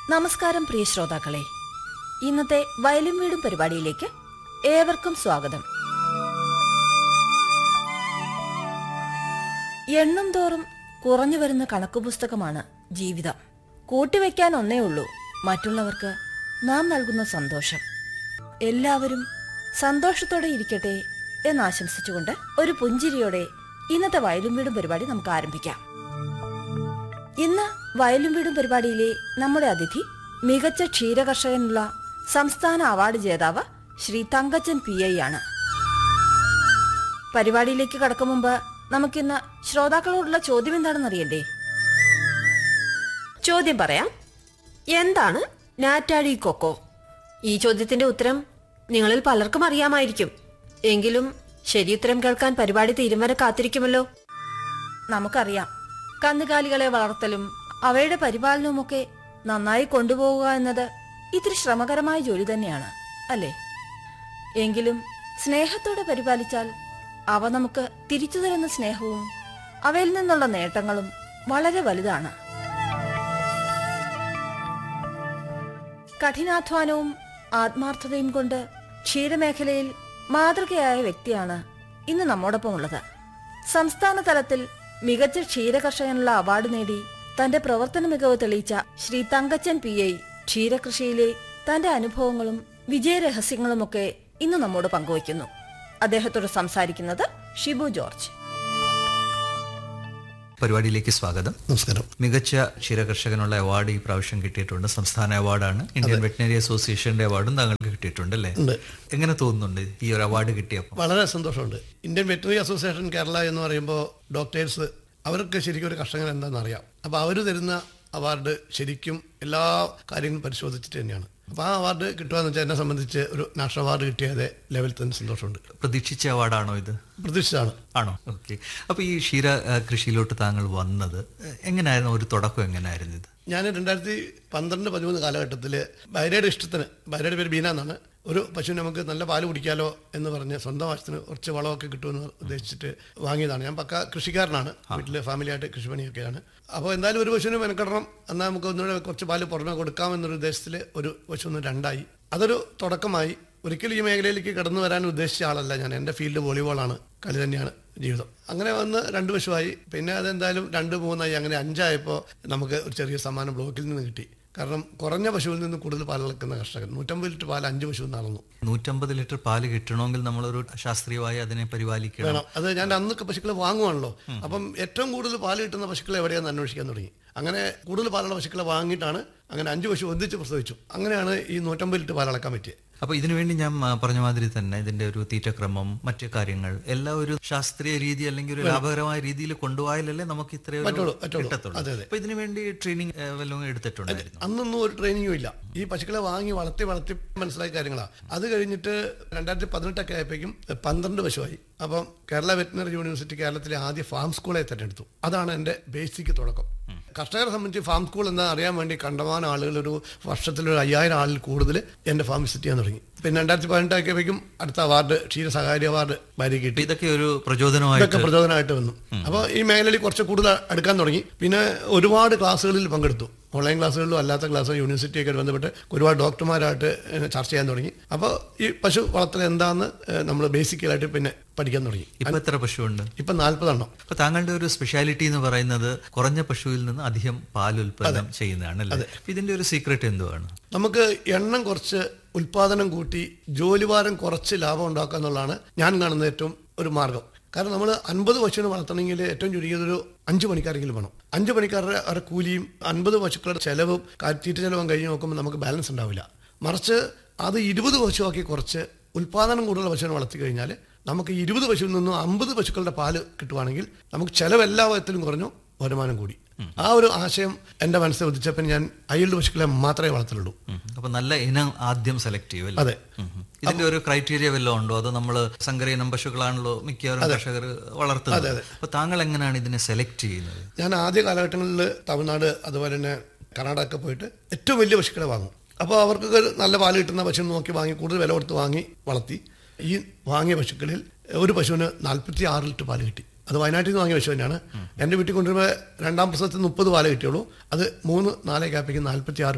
നമസ്കാരം പ്രിയ ശ്രോതാക്കളെ ഇന്നത്തെ വയലും വീടും പരിപാടിയിലേക്ക് ഏവർക്കും സ്വാഗതം എണ്ണം തോറും കുറഞ്ഞു വരുന്ന കണക്കു പുസ്തകമാണ് ജീവിതം കൂട്ടിവെക്കാൻ ഒന്നേ ഉള്ളൂ മറ്റുള്ളവർക്ക് നാം നൽകുന്ന സന്തോഷം എല്ലാവരും സന്തോഷത്തോടെ ഇരിക്കട്ടെ എന്നാശംസിച്ചുകൊണ്ട് ഒരു പുഞ്ചിരിയോടെ ഇന്നത്തെ വയലും വീടും പരിപാടി നമുക്ക് ആരംഭിക്കാം ഇന്ന് വയലും വീടും പരിപാടിയിലെ നമ്മുടെ അതിഥി മികച്ച ക്ഷീരകർഷകനുള്ള സംസ്ഥാന അവാർഡ് ജേതാവ് ശ്രീ തങ്കച്ചൻ പി ഐ ആണ് പരിപാടിയിലേക്ക് കടക്കും മുമ്പ് നമുക്കിന്ന് ശ്രോതാക്കളോടുള്ള ചോദ്യം എന്താണെന്ന് അറിയണ്ടേ ചോദ്യം പറയാം എന്താണ് നാറ്റാഴി കൊക്കോ ഈ ചോദ്യത്തിന്റെ ഉത്തരം നിങ്ങളിൽ പലർക്കും അറിയാമായിരിക്കും എങ്കിലും ശരിയുത്തരം കേൾക്കാൻ പരിപാടി തീരും വരെ കാത്തിരിക്കുമല്ലോ നമുക്കറിയാം കന്നുകാലികളെ വളർത്തലും അവയുടെ പരിപാലനവുമൊക്കെ നന്നായി കൊണ്ടുപോവുക എന്നത് ഇത്തിരി ശ്രമകരമായ ജോലി തന്നെയാണ് അല്ലേ എങ്കിലും സ്നേഹത്തോടെ പരിപാലിച്ചാൽ അവ നമുക്ക് തിരിച്ചു തരുന്ന സ്നേഹവും അവയിൽ നിന്നുള്ള നേട്ടങ്ങളും വളരെ വലുതാണ് കഠിനാധ്വാനവും ആത്മാർത്ഥതയും കൊണ്ട് ക്ഷീരമേഖലയിൽ മാതൃകയായ വ്യക്തിയാണ് ഇന്ന് നമ്മോടൊപ്പമുള്ളത് സംസ്ഥാന തലത്തിൽ മികച്ച ക്ഷീരകർഷകനുള്ള അവാർഡ് നേടി തന്റെ പ്രവർത്തന മികവ് തെളിയിച്ച ശ്രീ തങ്കച്ചൻ പി ഐ ക്ഷീരകൃഷിയിലെ തന്റെ അനുഭവങ്ങളും വിജയരഹസ്യങ്ങളുമൊക്കെ ഇന്ന് നമ്മോട് പങ്കുവയ്ക്കുന്നു അദ്ദേഹത്തോട് സംസാരിക്കുന്നത് ഷിബു ജോർജ് പരിപാടിയിലേക്ക് സ്വാഗതം നമസ്കാരം മികച്ച ക്ഷീരകർഷകനുള്ള അവാർഡ് ഈ പ്രാവശ്യം കിട്ടിയിട്ടുണ്ട് സംസ്ഥാന അവാർഡാണ് ഇന്ത്യൻ വെറ്റിനറി അസോസിയേഷന്റെ അവാർഡും താങ്കൾക്ക് കിട്ടിയിട്ടുണ്ട് അല്ലേ ഉണ്ട് എങ്ങനെ തോന്നുന്നുണ്ട് ഈ ഒരു അവാർഡ് കിട്ടിയപ്പോൾ വളരെ സന്തോഷമുണ്ട് ഇന്ത്യൻ വെറ്ററിനറി അസോസിയേഷൻ കേരള എന്ന് പറയുമ്പോൾ ഡോക്ടേഴ്സ് അവർക്ക് ശരിക്കും ഒരു കർഷകൻ എന്താണെന്ന് അറിയാം അപ്പോൾ അവർ തരുന്ന അവാർഡ് ശരിക്കും എല്ലാ കാര്യങ്ങളും പരിശോധിച്ചിട്ട് തന്നെയാണ് അപ്പോൾ ആ അവാർഡ് കിട്ടുകയെന്ന് വെച്ചാൽ എന്നെ സംബന്ധിച്ച് ഒരു നാഷണൽ അവാർഡ് കിട്ടിയത് ലെവലിൽ തന്നെ സന്തോഷമുണ്ട് പ്രതീക്ഷിച്ച അവാർഡാണോ ഇത് പ്രതീക്ഷിച്ചതാണ് ആണോ ഓക്കെ അപ്പൊ ഈ ക്ഷീര ആ, കൃഷിയിലോട്ട് താങ്കൾ വന്നത് എങ്ങനെയായിരുന്നു ഒരു തുടക്കം എങ്ങനെയായിരുന്നു ഇത് ഞാൻ രണ്ടായിരത്തി പന്ത്രണ്ട് പതിമൂന്ന് കാലഘട്ടത്തിൽ ബൈരയുടെ ഇഷ്ടത്തിന് ബൈരയുടെ പേര് ബീന എന്നാണ് ഒരു പശുവിന് നമുക്ക് നല്ല പാല് കുടിക്കാലോ എന്ന് പറഞ്ഞ് സ്വന്തം ആവശ്യത്തിന് കുറച്ച് വളമൊക്കെ കിട്ടുമെന്ന് ഉദ്ദേശിച്ചിട്ട് വാങ്ങിയതാണ് ഞാൻ പക്ക കൃഷിക്കാരനാണ് വീട്ടിൽ ഫാമിലിയായിട്ട് കൃഷിപ്പണിയൊക്കെയാണ് അപ്പോൾ എന്തായാലും ഒരു പശുവിന് മെനക്കെടണം എന്നാൽ നമുക്ക് ഒന്നുകൂടെ കുറച്ച് പാല് പുറമെ കൊടുക്കാമെന്നൊരു ഉദ്ദേശത്തിൽ ഒരു പശു ഒന്ന് രണ്ടായി അതൊരു തുടക്കമായി ഒരിക്കലും ഈ മേഖലയിലേക്ക് കടന്നു വരാൻ ഉദ്ദേശിച്ച ആളല്ല ഞാൻ എൻ്റെ ഫീൽഡ് വോളിബോളാണ് കളി തന്നെയാണ് ജീവിതം അങ്ങനെ വന്ന് രണ്ട് പശുവായി പിന്നെ അതെന്തായാലും രണ്ട് മൂന്നായി അങ്ങനെ അഞ്ചായപ്പോൾ നമുക്ക് ഒരു ചെറിയ സമ്മാനം ബ്ലോക്കിൽ നിന്ന് കിട്ടി കാരണം കുറഞ്ഞ പശുവിൽ നിന്ന് കൂടുതൽ പാൽ ഇളക്കുന്ന കർഷകൻ നൂറ്റമ്പത് ലിറ്റർ പാൽ അഞ്ച് പശു നടന്നു നൂറ്റമ്പത് ലിറ്റർ പാല് കിട്ടണമെങ്കിൽ നമ്മളൊരു ശാസ്ത്രീയമായി അതിനെ പരിപാലിക്കണം വേണം അത് ഞാൻ അന്നൊക്കെ പശുക്കളെ വാങ്ങുവാണല്ലോ അപ്പം ഏറ്റവും കൂടുതൽ പാൽ കിട്ടുന്ന പശുക്കളെ എവിടെയാണെന്ന് അന്വേഷിക്കാൻ തുടങ്ങി അങ്ങനെ കൂടുതൽ പാലുള്ള പശുക്കളെ വാങ്ങിയിട്ടാണ് അങ്ങനെ അഞ്ച് പശു ഒന്നിച്ച് പ്രസവിച്ചു അങ്ങനെയാണ് ഈ നൂറ്റമ്പത് ലിറ്റർ പാൽ അളക്കാൻ പറ്റിയത് അപ്പൊ ഇതിനുവേണ്ടി ഞാൻ ആ, പറഞ്ഞ മാതിരി തന്നെ ഇതിന്റെ ഒരു തീറ്റക്രമം മറ്റു കാര്യങ്ങൾ എല്ലാം ഒരു ശാസ്ത്രീയ രീതി അല്ലെങ്കിൽ ഒരു ലാഭകരമായ രീതിയിൽ കൊണ്ടുപോയാലല്ലേ നമുക്ക് ഇത്രയും പറ്റുള്ളൂ, പറ്റുള്ളൂ. കിട്ടത്തുള്ളൂ അതെ, അതെ. അപ്പൊ ഇതിനു വേണ്ടി ട്രെയിനിങ് വല്ലതും എടുത്തിട്ടുണ്ടായിരുന്നു അന്നൊന്നും ഒരു ട്രെയിനിങ്ങും ഇല്ല ഈ പശുക്കളെ വാങ്ങി വളർത്തി വളർത്തി മനസ്സിലായ കാര്യങ്ങളാണ് അത് കഴിഞ്ഞിട്ട് രണ്ടായിരത്തി പതിനെട്ടൊക്കെ ആയപ്പോഴേക്കും പന്ത്രണ്ട് പശുവായി അപ്പം കേരള വെറ്റിനറി യൂണിവേഴ്സിറ്റി കേരളത്തിലെ ആദ്യ ഫാം സ്കൂളെ തിരഞ്ഞെടുത്തു അതാണ് എൻ്റെ ബേസിക് തുടക്കം കർഷകരെ സംബന്ധിച്ച് ഫാം സ്കൂൾ എന്താ അറിയാൻ വേണ്ടി കണ്ടമാനം ആളുകൾ ഒരു വർഷത്തിൽ ഒരു അയ്യായിരം ആളിൽ കൂടുതൽ എൻ്റെ ഫാം വിസിറ്റ് ചെയ്യാൻ തുടങ്ങി പിന്നെ രണ്ടായിരത്തി പതിനെട്ടാക്കിയപ്പോഴേക്കും അടുത്ത അവാർഡ് ക്ഷീര സഹകാരി അവാർഡ് ഭാര്യ കിട്ടി അപ്പൊ ഇതൊക്കെ ഒരു പ്രചോദനമായിട്ട് ഇതൊക്കെ പ്രചോദനമായിട്ട് വന്നു അപ്പോൾ ഈ മേഖലയിൽ കുറച്ച് കൂടുതൽ അടുക്കാൻ തുടങ്ങി പിന്നെ ഒരുപാട് ക്ലാസ്സുകളിൽ പങ്കെടുത്തു ഓൺലൈൻ ക്ലാസ്സുകളിലും അല്ലാത്ത ക്ലാസ്സുകളും യൂണിവേഴ്സിറ്റിയൊക്കെ ബന്ധപ്പെട്ട് ഒരുപാട് ഡോക്ടർമാരായിട്ട് ഏഹ്, ചർച്ച ചെയ്യാൻ തുടങ്ങി അപ്പോൾ ഈ പശു വളർത്തൽ എന്താന്ന് നമ്മൾ ബേസിക്കലായിട്ട് പിന്നെ പഠിക്കാൻ തുടങ്ങി ഇപ്പൊ എത്ര പശുവുണ്ട് ഇപ്പം നാൽപ്പതെണ്ണം അപ്പൊ താങ്കളുടെ ഒരു സ്പെഷ്യാലിറ്റി എന്ന് പറയുന്നത് കുറഞ്ഞ പശുവിൽ നിന്ന് അധികം പാൽ ഉൽപ്പന്നം ചെയ്യുന്നതാണ് അല്ലേ അപ്പൊ ഇതിന്റെ ഒരു സീക്രട്ട് എന്തുവാണ് നമുക്ക് എണ്ണം കുറച്ച് ഉൽപാദനം കൂട്ടി ജോലിഭാരം കുറച്ച് ലാഭം ഉണ്ടാക്കുക എന്നുള്ളതാണ് ഞാൻ കാണുന്ന ഏറ്റവും ഒരു മാർഗം കാരണം നമ്മൾ അൻപത് പശുവിനെ വളർത്തണമെങ്കിൽ ഏറ്റവും ചുരുങ്ങിയത് ഒരു അഞ്ച് പണിക്കാരെങ്കിലും വേണം അഞ്ച് പണിക്കാരുടെ അവരുടെ കൂലിയും അൻപത് പശുക്കളുടെ ചെലവും കാറ്റീറ്റ ചെലവും കഴിഞ്ഞ് നോക്കുമ്പോൾ നമുക്ക് ബാലൻസ് ഉണ്ടാവില്ല മറിച്ച് അത് ഇരുപത് പശുവാക്കി കുറച്ച് ഉൽപാദനം കൂടുതൽ പശുവിനെ വളർത്തി കഴിഞ്ഞാൽ നമുക്ക് ഇരുപത് പശുവിൽ നിന്നും അമ്പത് പശുക്കളുടെ പാല് കിട്ടുവാണെങ്കിൽ നമുക്ക് ചെലവ് എല്ലാ വിധത്തിലും കുറഞ്ഞു വരുമാനം കൂടി ആ ഒരു ആശയം എൻ്റെ മനസ്സിൽ ഉദിച്ചപ്പോൾ ഞാൻ അയ്യൽഡ് പശുക്കളെ മാത്രമേ വളർത്തുള്ളൂ ഉം. അപ്പൊ നല്ല ഇനം ആദ്യം സെലക്ട് ചെയ്യും അല്ലേ അതെ ഉം. ഇതിന്റെ ഒരു ക്രൈറ്റീരിയ വല്ലതും ഉണ്ടോ അതോ നമ്മൾ സങ്കര ഇനം പശുക്കളാണല്ലോ മിക്കവാറും കർഷകർ വളർത്തുന്നത് അപ്പൊ താങ്കൾ എങ്ങനെയാണ് ഇതിനെ സെലക്ട് ചെയ്യുന്നത് ഞാൻ ആദ്യ കാലഘട്ടങ്ങളിൽ തമിഴ്നാട് അതുപോലെ തന്നെ കർണാടക ഒക്കെ പോയിട്ട് ഏറ്റവും വലിയ പശുക്കളെ വാങ്ങും അപ്പോൾ അവർക്ക് നല്ല പാല് കിട്ടുന്ന പശു നോക്കി വാങ്ങി കൂടുതൽ വില കൊടുത്ത് വാങ്ങി വളർത്തി ഈ വാങ്ങിയ പശുക്കളിൽ ഒരു പശുവിന് നാൽപ്പത്തി ആറ് ലിറ്റർ പാല് കിട്ടി അത് വയനാട്ടിൽ നിന്ന് വാങ്ങിയ പശു തന്നെയാണ് എൻ്റെ വീട്ടിൽ കൊണ്ടുവരുമ്പോൾ രണ്ടാം പ്രസവത്തിൽ മുപ്പത് പാല് കിട്ടിയുള്ളൂ അത് മൂന്ന് നാലേ കാപ്പിക്ക് നാൽപ്പത്തി ആറ് പാലായി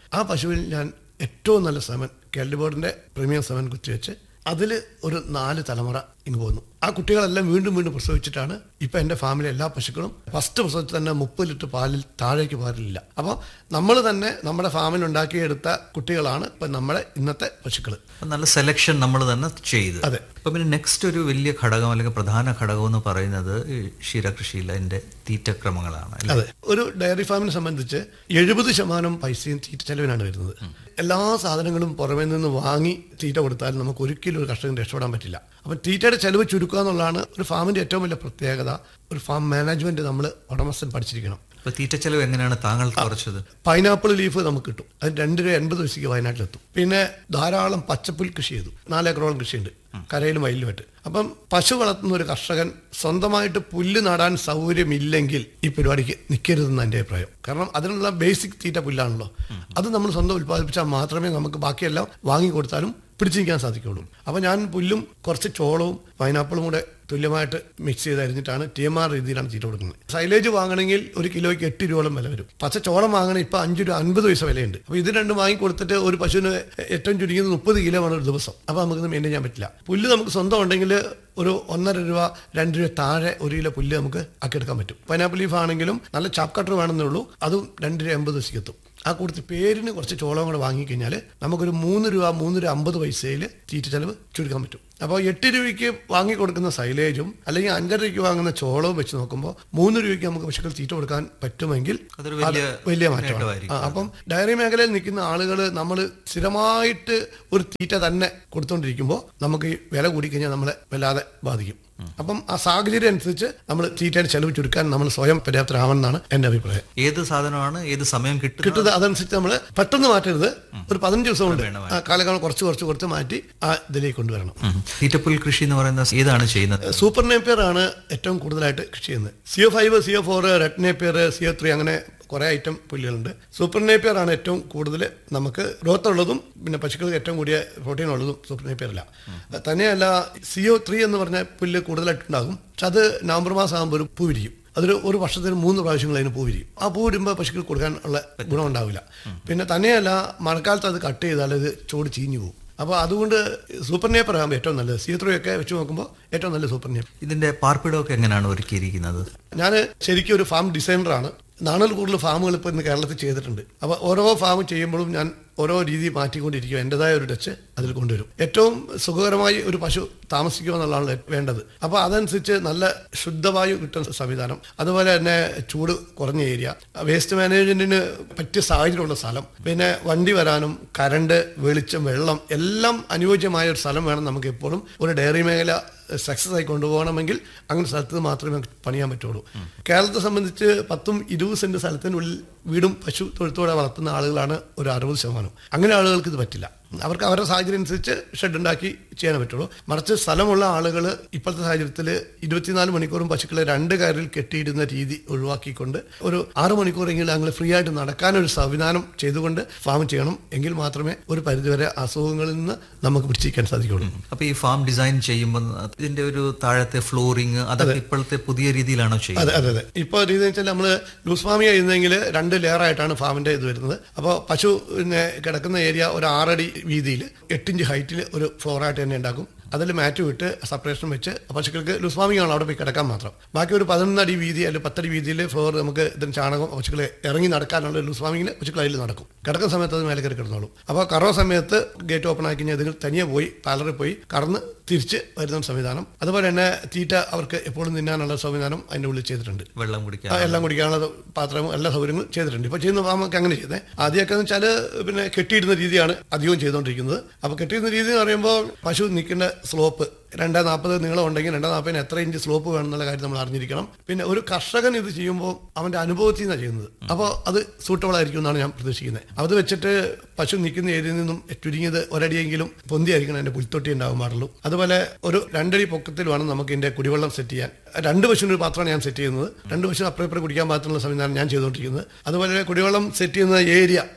ആ പശുവിൽ ഞാൻ ഏറ്റവും നല്ല സെമൻ കേരള ബോർഡിന്റെ പ്രീമിയം സെമൻ കുത്തിവെച്ച് അതിൽ ഒരു നാല് തലമുറ ഇങ്ങ് പോന്നു ആ കുട്ടികളെല്ലാം വീണ്ടും വീണ്ടും പ്രസവിച്ചിട്ടാണ് ഇപ്പൊ എന്റെ ഫാമിലെ എല്ലാ പശുക്കളും ഫസ്റ്റ് പ്രസവത്തിൽ തന്നെ മുപ്പത് ലിറ്റർ പാലിൽ താഴേക്ക് പാലില്ല അപ്പോൾ നമ്മൾ തന്നെ നമ്മുടെ ഫാമിൽ ഉണ്ടാക്കിയെടുത്ത കുട്ടികളാണ് ഇപ്പൊ നമ്മുടെ ഇന്നത്തെ പശുക്കൾ അപ്പൊ നല്ല സെലക്ഷൻ നമ്മൾ തന്നെ ചെയ്ത് അതെ. അപ്പൊ പിന്നെ നെക്സ്റ്റ് ഒരു വലിയ ഘടകം അല്ലെങ്കിൽ പ്രധാന ഘടകം എന്ന് പറയുന്നത് ഈ ക്ഷീരകൃഷിയിൽ അതിന്റെ തീറ്റക്രമങ്ങളാണ് അല്ലേ? അതെ ഒരു ഡയറി ഫാമിനെ സംബന്ധിച്ച് എഴുപത് ശതമാനം പൈസയും തീറ്റ ചെലവിനാണ് വരുന്നത് എല്ലാ സാധനങ്ങളും പുറമേ നിന്ന് വാങ്ങി തീറ്റ കൊടുത്താൽ നമുക്ക് ഒരിക്കലും ഒരു കർഷകന് രക്ഷപ്പെടാൻ പറ്റില്ല അപ്പം തീറ്റയുടെ ചെലവ് ചുരുക്കുക എന്നുള്ളതാണ് ഒരു ഫാമിന്റെ ഏറ്റവും വലിയ പ്രത്യേകത ഒരു ഫാം മാനേജ്മെന്റ് നമ്മൾ ഉടമസ്ഥൻ പഠിച്ചിരിക്കണം അപ്പൊ തീറ്റ ചെലവ് എങ്ങനെയാണ് താങ്കൾ കുറച്ചത് പൈനാപ്പിൾ ലീഫ് നമുക്ക് കിട്ടും അത് രണ്ട് രൂപ എൺപത് പൈസയ്ക്ക് വയനാട്ടിലെത്തും പിന്നെ ധാരാളം പച്ചപ്പുൽ കൃഷി ചെയ്തു നാലേക്കറോളം കൃഷിയുണ്ട് കരയിലും വയലിലുമായിട്ട് അപ്പം പശു വളർത്തുന്ന ഒരു കർഷകൻ സ്വന്തമായിട്ട് പുല്ല് നടാൻ സൗകര്യമില്ലെങ്കിൽ ഈ പരിപാടിക്ക് നിൽക്കരുതെന്ന് എൻ്റെ അഭിപ്രായം കാരണം അതിനുള്ള ബേസിക് തീറ്റ പുല്ലാണല്ലോ അത് നമ്മൾ സ്വന്തം ഉൽപ്പാദിപ്പിച്ചാൽ മാത്രമേ നമുക്ക് ബാക്കിയെല്ലാം വാങ്ങി കൊടുത്താലും പിടിച്ചു നിൽക്കാൻ സാധിക്കുള്ളൂ അപ്പോൾ ഞാൻ പുല്ലും കുറച്ച് ചോളവും പൈനാപ്പിളും കൂടെ തുല്യമായിട്ട് മിക്സ് ചെയ്ത് അരിഞ്ഞിട്ടാണ് ടി എം ആർ രീതിയിലാണ് തീറ്റ കൊടുക്കുന്നത് സൈലേജ് വാങ്ങണമെങ്കിൽ ഒരു കിലോയ്ക്ക് എട്ട് രൂപയോളം വില വരും പച്ച ചോളം വാങ്ങണ ഇപ്പൊ അഞ്ച് രൂപ അൻപത് പൈസ വിലയുണ്ട് അപ്പോൾ ഇത് രണ്ടും വാങ്ങി കൊടുത്തിട്ട് ഒരു പശുവിന് ഏറ്റവും ചുരുങ്ങിയത് മുപ്പത് കിലോ ആണ് ഒരു ദിവസം അപ്പോൾ നമുക്ക് മെയിൻറ്റെയിൻ ചെയ്യാൻ പറ്റില്ല പുല്ല് നമുക്ക് സ്വന്തം ഉണ്ടെങ്കിൽ ഒരു ഒന്നര രൂപ രണ്ട് രൂപ താഴെ ഒരു കിലോ പുല്ല് നമുക്ക് ആക്കിയെടുക്കാൻ പറ്റും പൈനാപ്പിൾ ലീഫ് ആണെങ്കിലും നല്ല ചാപ്പ് കട്ടർ വേണമെന്നേ ഉള്ളൂ അതും രണ്ട് രൂപ എൺപത് പൈസയ്ക്ക് എത്തും ആ കൂടുതൽ പേരിന് കുറച്ച് ചോളം കൂടെ വാങ്ങിക്കഴിഞ്ഞാൽ നമുക്കൊരു മൂന്ന് രൂപ മൂന്ന് രൂപ അമ്പത് പൈസയിൽ തീറ്റ ചെലവ് ചുരുക്കാൻ പറ്റും അപ്പോൾ എട്ട് രൂപയ്ക്ക് വാങ്ങി കൊടുക്കുന്ന സൈലേജും അല്ലെങ്കിൽ അഞ്ചര രൂപയ്ക്ക് വാങ്ങുന്ന ചോളവും വെച്ച് നോക്കുമ്പോൾ മൂന്ന് രൂപയ്ക്ക് നമുക്ക് പശുക്കൾ തീറ്റ കൊടുക്കാൻ പറ്റുമെങ്കിൽ അതൊരു അത് വലിയ വലിയ മാറ്റമാണ് നേട്ടമായിരിക്കും. ആ, അപ്പം ഡയറി മേഖലയിൽ നിൽക്കുന്ന ആളുകൾ നമ്മൾ സ്ഥിരമായിട്ട് ഒരു തീറ്റ തന്നെ കൊടുത്തുകൊണ്ടിരിക്കുമ്പോൾ നമുക്ക് ഈ വില കൂടിക്കഴിഞ്ഞാൽ നമ്മളെ വല്ലാതെ ബാധിക്കും അപ്പം ആ സാഹചര്യം അനുസരിച്ച് നമ്മൾ തീറ്റയുടെ ചെലവ് ചുരുക്കാൻ നമ്മൾ സ്വയം പര്യാപ്തരാമെന്നാണ് എൻ്റെ അഭിപ്രായം ഏത് സാധനമാണ് ഏത് സമയം കിട്ടുന്നത് കിട്ടുന്നത് അതനുസരിച്ച് നമ്മൾ പെട്ടെന്ന് മാറ്റരുത് ഒരു പതിനഞ്ച് ദിവസം കൊണ്ട് വേണം, ആ കാലകാലം കുറച്ച് കുറച്ച് കുറച്ച് മാറ്റി ആ ഇതിലേക്ക് കൊണ്ടുവരണം ഉം. തീറ്റപ്പുൽ കൃഷി എന്ന് പറയുന്ന ഏതാണ് ചെയ്യുന്നത് സൂപ്പർ നേപ്പിയർ ആണ് ഏറ്റവും കൂടുതലായിട്ട് കൃഷി ചെയ്യുന്നത് CO five CO four red napier CO three അങ്ങനെ കുറേ ഐറ്റം പുല്ലുകളുണ്ട് സൂപ്പർ നേപ്പിയർ ആണ് ഏറ്റവും കൂടുതൽ നമുക്ക് ഗ്രോത്ത് ഉള്ളതും പിന്നെ പശുക്കൾക്ക് ഏറ്റവും കൂടിയ പ്രോട്ടീൻ ഉള്ളതും സൂപ്പർ നേപ്പിയർ അല്ല തന്നെയല്ല സിഒ ത്രീ എന്ന് പറഞ്ഞ പുല്ല് കൂടുതലായിട്ടുണ്ടാകും പക്ഷെ അത് നവംബർ മാസം ആകുമ്പോൾ ഒരു പൂ വിരിയും അതൊരു ഒരു വർഷത്തിന് മൂന്ന് പ്രാവശ്യങ്ങൾ അതിന് പൂ വിരിയും ആ പൂ വരുമ്പോൾ പശുക്കൾ കൊടുക്കാൻ ഉള്ള ഗുണം ഉണ്ടാവില്ല പിന്നെ തന്നെയല്ല മഴക്കാലത്ത് അത് കട്ട് ചെയ്താൽ അത് ചോട് ചീഞ്ഞു പോകും അപ്പോൾ അതുകൊണ്ട് സൂപ്പർ നേപ്പർ ആകുമ്പോൾ ഏറ്റവും നല്ലത് സി ത്രീ ഒക്കെ വെച്ച് നോക്കുമ്പോൾ ഏറ്റവും നല്ല സൂപ്പർ നേപ്പർ ഇതിന്റെ പാർപ്പിടമൊക്കെ എങ്ങനെയാണ് ഒരുക്കിയിരിക്കുന്നത് ഞാൻ ശരിക്കും ഒരു ഫാം ഡിസൈനറാണ് നാണൽ കൂടുതൽ ഫാമുകൾ ഇപ്പോൾ ഇന്ന് കേരളത്തിൽ ചെയ്തിട്ടുണ്ട് അപ്പോൾ ഓരോ ഫാം ചെയ്യുമ്പോഴും ഞാൻ ഓരോ രീതി മാറ്റിക്കൊണ്ടിരിക്കും എൻ്റെതായ ഒരു ടച്ച് അതിൽ കൊണ്ടുവരും ഏറ്റവും സുഖകരമായി ഒരു പശു താമസിക്കുക എന്നുള്ളതാണ് വേണ്ടത് അപ്പോൾ അതനുസരിച്ച് നല്ല ശുദ്ധവായു കിട്ടുന്ന സംവിധാനം അതുപോലെ തന്നെ ചൂട് കുറഞ്ഞ ഏരിയ വേസ്റ്റ് മാനേജ്മെന്റിന് പറ്റിയ സാഹചര്യമുള്ള സ്ഥലം പിന്നെ വണ്ടി വരാനും കരണ്ട് വെളിച്ചം വെള്ളം എല്ലാം അനുയോജ്യമായ ഒരു സ്ഥലം വേണം നമുക്ക് എപ്പോഴും ഒരു ഡയറി മേഖല സക്സസ് ആയി കൊണ്ടുപോകണമെങ്കിൽ അങ്ങനെ സ്ഥലത്ത് മാത്രമേ പണിയാൻ പറ്റുള്ളൂ കേരളത്തെ സംബന്ധിച്ച് പത്തും ഇരുപത് സെന്റ് സ്ഥലത്തിനുള്ളിൽ വീടും പശു തൊഴുത്തോടെ വളർത്തുന്ന ആളുകളാണ് ഒരു അറുപത് ശതമാനം അങ്ങനെ ആളുകൾക്ക് ഇത് പറ്റില്ല അവർക്ക് അവരുടെ സാഹചര്യം അനുസരിച്ച് ഷെഡ് ഉണ്ടാക്കി ചെയ്യാൻ പറ്റുള്ളൂ മറിച്ച് സ്ഥലമുള്ള ആളുകൾ ഇപ്പോഴത്തെ സാഹചര്യത്തിൽ ഇരുപത്തിനാല് മണിക്കൂറും പശുക്കളെ രണ്ട് കയറിൽ കെട്ടിയിടുന്ന രീതി ഒഴിവാക്കിക്കൊണ്ട് ഒരു ആറ് മണിക്കൂറെങ്കിലും ഞങ്ങൾ ഫ്രീ ആയിട്ട് നടക്കാനൊരു സംവിധാനം ചെയ്തുകൊണ്ട് ഫാം ചെയ്യണം എങ്കിൽ മാത്രമേ ഒരു പരിധിവരെ അസുഖങ്ങളിൽ നിന്ന് നമുക്ക് പിടിച്ചിരിക്കാൻ സാധിക്കുള്ളൂ അപ്പൊ ഈ ഫാം ഡിസൈൻ ചെയ്യുമ്പോൾ ഇതിന്റെ ഒരു താഴത്തെ ഫ്ലോറിങ് അതൊക്കെ ഇപ്പോഴത്തെ പുതിയ രീതിയിലാണോ അതെ ചെയ്യുന്നത് അതെ അതെ ഇപ്പോൾ രീതി വെച്ചാൽ നമ്മൾ ലൂസ് ഫാമിംഗ് ചെയ്യുന്നതെങ്കിൽ രണ്ട് ലെയർ ആയിട്ടാണ് ഫാമിന്റെ ഇത് വരുന്നത് അപ്പോൾ പശു പിന്നെ കിടക്കുന്ന ഏരിയ ഒരു ആറടി വീതിയിൽ എട്ടിഞ്ച് ഹൈറ്റിൽ ഒരു ഫ്ലോറായിട്ട് തന്നെ ഉണ്ടാക്കും അതിൽ മാറ്റ് വിട്ട് സെപ്പറേഷൻ വെച്ച് പശുക്കൾക്ക് ലൂസ് ഫാമിംഗ് ആണ് അവിടെ പോയി കിടക്കാൻ മാത്രം ബാക്കി ഒരു പതിനൊന്ന് അടി വീതി അല്ലെങ്കിൽ പത്തടി വീതിയിൽ ഫ്ലോർ നമുക്ക് ഇതിന് ചാണകം പശുക്കളെ ഇറങ്ങി നടക്കാനുള്ള ലൂസ് ഫാമിങ്ങിന് പശുക്കൾ അതിൽ നടക്കും കിടക്കുന്ന സമയത്ത് അത് മേലെ കയറി കിടന്നോളും അപ്പോൾ കറവ സമയത്ത് ഗേറ്റ് ഓപ്പൺ ആക്കി കഴിഞ്ഞാൽ ഇതിൽ തനിയെ പോയി പാലറിൽ പോയി കറന്ന് തിരിച്ച് വരുന്ന സംവിധാനം അതുപോലെ തന്നെ തീറ്റ അവർക്ക് എപ്പോഴും തിന്നാനുള്ള സംവിധാനം അതിൻ്റെ ഉള്ളിൽ ചെയ്തിട്ടുണ്ട് വെള്ളം ആ, കുടിക്കാൻ എല്ലാം കുടിക്കാനുള്ള പാത്രവും എല്ലാ സൗകര്യങ്ങളും ചെയ്തിട്ടുണ്ട് ഇപ്പോൾ ചെയ്യുന്ന ഫാമൊക്കെ അങ്ങനെ ചെയ്യുന്നത് ആദ്യമൊക്കെ എന്ന് വെച്ചാൽ പിന്നെ കെട്ടിയിടുന്ന രീതിയാണ് അധികവും ചെയ്തുകൊണ്ടിരിക്കുന്നത് അപ്പോൾ കെട്ടിയിടുന്ന രീതി എന്ന് പറയുമ്പോൾ പശു നിൽക്കേണ്ട സ്ലോപ്പ് രണ്ടാം നാൽപ്പത് നീളം ഉണ്ടെങ്കിൽ രണ്ടാം നാൽപ്പതിന് എത്ര ഇഞ്ച് സ്ലോപ്പ് വേണം എന്നുള്ള കാര്യം നമ്മൾ അറിഞ്ഞിരിക്കണം പിന്നെ ഒരു കർഷകൻ ഇത് ചെയ്യുമ്പോൾ അവന്റെ അനുഭവത്തിൽ നിന്നാണ് ചെയ്യുന്നത് അപ്പോൾ അത് സൂട്ടബിൾ ആയിരിക്കും എന്നാണ് ഞാൻ പ്രതീക്ഷിക്കുന്നത് അത് വെച്ചിട്ട് പശു നിൽക്കുന്ന ഏരിയയിൽ നിന്നും ചുരുങ്ങിയത് ഒരടിയെങ്കിലും പൊന്തിയായിരിക്കണം എൻ്റെ പുൽത്തൊട്ടി ഉണ്ടാവാൻ പാടുള്ളൂ അതുപോലെ ഒരു രണ്ടടി പൊക്കത്തിൽ വേണം നമുക്ക് ഇതിന്റെ കുടിവെള്ളം സെറ്റ് ചെയ്യാൻ രണ്ട് പശുവിന് ഒരു പാത്രമാണ് ഞാൻ സെറ്റ് ചെയ്യുന്നത് രണ്ട് പശു അപ്പുറം ഇപ്പുറം കുടിക്കാൻ പാകത്തിനുള്ള സംവിധാനം ഞാൻ ചെയ്തുകൊണ്ടിരിക്കുന്നത് അതുപോലെ കുടിവെള്ളം സെറ്റ് ചെയ്യുന്ന ഏരിയ